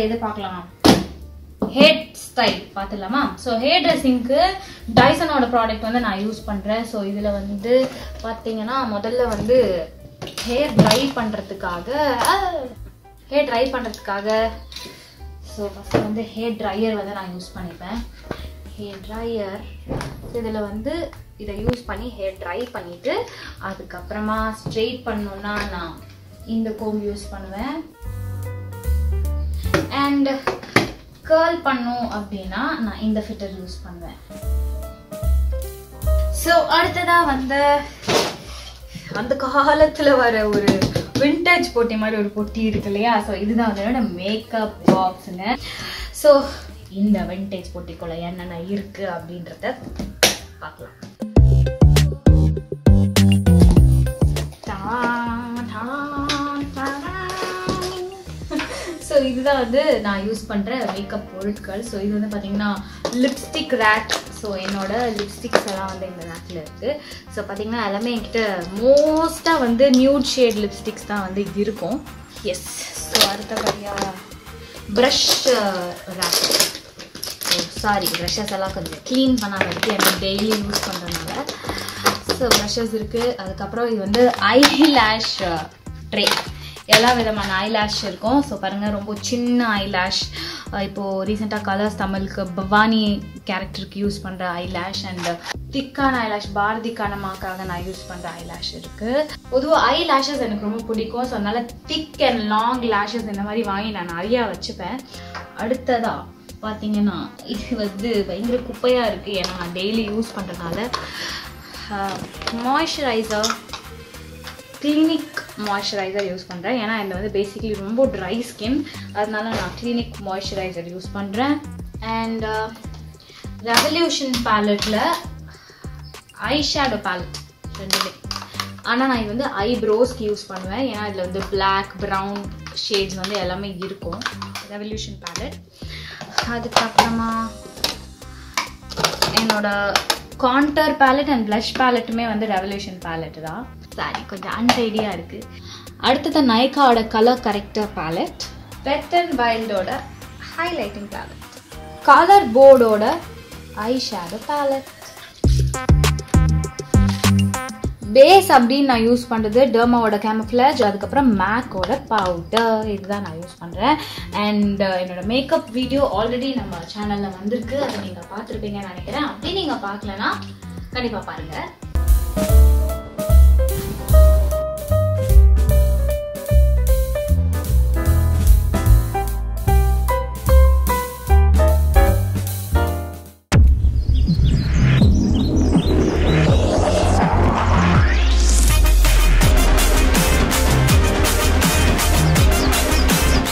எது பார்க்கலாம் hair style பார்த்துடலாமா ஸோ ஹேர் ட்ரெஸ்ஸிங்க்கு டைசனோட ப்ராடக்ட் வந்து நான் யூஸ் பண்ணுறேன் ஸோ இதில் வந்து பார்த்தீங்கன்னா முதல்ல வந்து ஹேர் ட்ரை பண்ணுறதுக்காக ஹேர் ட்ரை பண்ணுறதுக்காக ஸோ ஃபஸ்ட்டு வந்து ஹேர் ட்ரையர் வந்து நான் யூஸ் பண்ணிப்பேன் ஹேர் ட்ரையர் இதில் வந்து இதை யூஸ் பண்ணி ஹேர் ட்ரை பண்ணிவிட்டு அதுக்கப்புறமா ஸ்ட்ரெயிட் பண்ணணுன்னா நான் இந்த கோம் யூஸ் பண்ணுவேன் அண்ட் கேர்ள் பண்ணும் அப்படின்னா நான் இந்த ஃபிட்டர் யூஸ் பண்ணுவேன் ஸோ அடுத்ததா வந்து அந்த காலத்துல வர ஒரு விண்டேஜ் பொட்டி மாதிரி ஒரு பொட்டி இருக்கு இல்லையா ஸோ இதுதான் வந்து என்னோட மேக்கப் பாக்ஸுங்க ஸோ இந்த விண்டேஜ் பொட்டிக்குள்ள என்னென்ன இருக்கு அப்படின்றத பார்க்கலாம் ஸோ இதுதான் வந்து நான் யூஸ் பண்ணுற மேக்கப் பொருட்கள் ஸோ இது வந்து பார்த்தீங்கன்னா லிப்ஸ்டிக் ரேக் ஸோ என்னோட லிப்ஸ்டிக்ஸ் எல்லாம் வந்து இந்த ரேக்கில் இருக்குது ஸோ பார்த்தீங்கன்னா எல்லாமே என்கிட்ட மோஸ்ட்டாக வந்து நியூட் ஷேட் லிப்ஸ்டிக்ஸ் தான் வந்து இருக்கும் எஸ் ஸோ அடுத்தபடியாக ப்ரஷ் ரேக் சாரி ப்ரஷஸ் எல்லாம் கொஞ்சம் க்ளீன் பண்ணாமல் இருக்குது எனக்கு டெய்லி யூஸ் பண்ணுறதுனால ஸோ ப்ரஷஸ் இருக்குது அதுக்கப்புறம் இது வந்து ஐ லேஷ் ட்ரே எல்லா விதமான ஐ லேஷ் இருக்கும் ஸோ பாருங்கள் ரொம்ப சின்ன ஐ லேஷ் இப்போது ரீசெண்டாக கலர்ஸ் தமிழுக்கு பவானி கேரக்டருக்கு யூஸ் பண்ணுற ஐ லேஷ் அண்ட் திக்கான ஐ லேஷ் பாரதி கனமாக்காக நான் யூஸ் பண்ணுற ஐ லேஷ் இருக்குது பொதுவாக ஐ லேஷஸ் எனக்கு ரொம்ப பிடிக்கும் ஸோ அதனால திக் அண்ட் லாங் லேஷஸ் இந்த மாதிரி வாங்கி நான் நிறையா வச்சுப்பேன் அடுத்ததாக பார்த்தீங்கன்னா இது வந்து பயங்கர குப்பையாக இருக்குது ஏன்னா நான் டெய்லி யூஸ் பண்ணுறதுனால மாய்ஸ்சரைசர் கிளினிக் மாய்ஸ்சரைசர் யூஸ் பண்ணுறேன் ஏன்னா இந்த வந்து பேசிக்கலி ரொம்ப ட்ரை ஸ்கின் அதனால நான் கிளினிக் மாய்ஸ்சரைசர் யூஸ் பண்ணுறேன் அண்ட் ரெவல்யூஷன் பேலட்டில் ஐ ஷேடோ பேலட் ரெண்டுமே ஆனால் நான் இது வந்து ஐப்ரோஸ்க்கு யூஸ் பண்ணுவேன் ஏன்னா இதில் வந்து பிளாக் ப்ரௌன் ஷேட்ஸ் வந்து எல்லாமே இருக்கும் ரெவல்யூஷன் பேலட் அதுக்கப்புறமா என்னோட கான்டர் பேலட் அண்ட் ப்ளஷ் பேலட்டுமே வந்து ரெவல்யூஷன் பேலட் தான் சாரி கொஞ்சம் அன்டைடியாக இருக்குது அடுத்தது நைக்காவோட கலர் கரெக்டர் பேலட் பெட் அண்ட் வைல்டோட ஹைலைட்டிங் பேலட் கலர் போர்டோட ஐ ஷேடோ பேலட் பேஸ் அப்படின்னு நான் யூஸ் பண்ணுறது டெர்மாவோட கேமஃப்ளாஜ் அதுக்கப்புறம் மேக்கோட பவுடர் இதுதான் நான் யூஸ் பண்ணுறேன் அண்ட் என்னோட மேக்கப் வீடியோ ஆல்ரெடி நம்ம சேனலில் வந்திருக்கு அதை நீங்கள் பார்த்துருப்பீங்கன்னு நினைக்கிறேன் அப்படி நீங்கள் பார்க்கலனா கண்டிப்பாக பாருங்கள்